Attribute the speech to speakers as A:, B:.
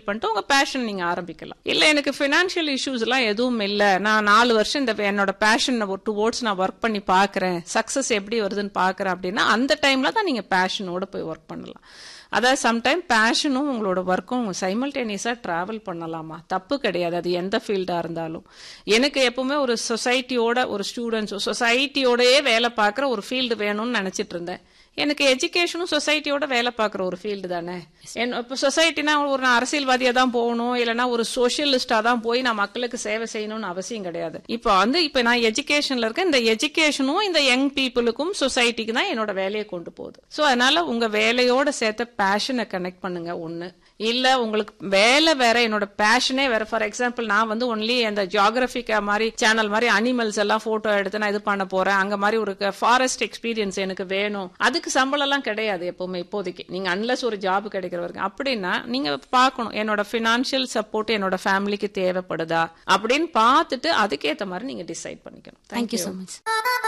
A: பண்ணிட்டு உங்க பேஷன் நீங்க ஆரம்பிக்கலாம் இல்ல எனக்கு ஃபினான்ஷியல் இஷ்யூஸ் எல்லாம் எதுவும் இல்ல நான் நாலு வருஷம் இந்த என்னோட பேஷன் டுவோர்ட்ஸ் நான் ஒர்க் பண்ணி பாக்குறேன் சக்சஸ் எப்படி வருதுன்னு பாக்குறேன் அப்படின்னா அந்த டைம்ல தான் நீங்க பேஷனோட போய் ஒர்க் பண்ணலாம் அதாவது சம்டைம் பேஷனும் உங்களோட ஒர்க்கும் சைமல்டேனியஸாக ட்ராவல் பண்ணலாமா தப்பு கிடையாது அது எந்த ஃபீல்டாக இருந்தாலும் எனக்கு எப்பவுமே ஒரு சொசைட்டியோட ஒரு ஸ்டூடெண்ட்ஸ் சொசைட்டியோடயே வேலை பார்க்குற ஒரு ஃபீல்டு வேணும்னு நினச்சிட்டு இருந்தேன் எனக்கு எஜுகேஷனும் சொசைட்டியோட வேலை பார்க்குற ஒரு ஃபீல்டு தானே இப்போ சொசைட்டினா ஒரு நான் அரசியல்வாதியாக தான் போகணும் இல்லைனா ஒரு சோஷியலிஸ்டாக தான் போய் நான் மக்களுக்கு சேவை செய்யணும்னு அவசியம் கிடையாது இப்போ வந்து இப்போ நான் எஜுகேஷனில் இருக்கேன் இந்த எஜுகேஷனும் இந்த யங் பீப்புளுக்கும் சொசைட்டிக்கு தான் என்னோட வேலையை கொண்டு போகுது ஸோ அதனால உங்கள் வேலையோட சேர்த்த பேஷனை கனெக்ட் பண்ணுங்க ஒன்று இல்ல உங்களுக்கு வேலை வேற என்னோட பேஷனே வேற ஃபார் எக்ஸாம்பிள் நான் வந்து ஒன்லி அந்த ஜியாகிரபிக் மாதிரி சேனல் மாதிரி அனிமல்ஸ் எல்லாம் போட்டோ எடுத்து நான் இது பண்ண போறேன் அங்க மாதிரி ஒரு ஃபாரஸ்ட் எக்ஸ்பீரியன்ஸ் எனக்கு வேணும் அதுக்கு சம்பளம் எல்லாம் கிடையாது எப்பவுமே இப்போதைக்கு நீங்க அன்லஸ் ஒரு ஜாப் கிடைக்கிற வரைக்கும் அப்படின்னா நீங்க பார்க்கணும் என்னோட பினான்சியல் சப்போர்ட் என்னோட ஃபேமிலிக்கு தேவைப்படுதா அப்படின்னு பார்த்துட்டு அதுக்கேற்ற மாதிரி நீங்க டிசைட் பண்ணிக்கணும்
B: தேங்க்யூ ஸோ மச்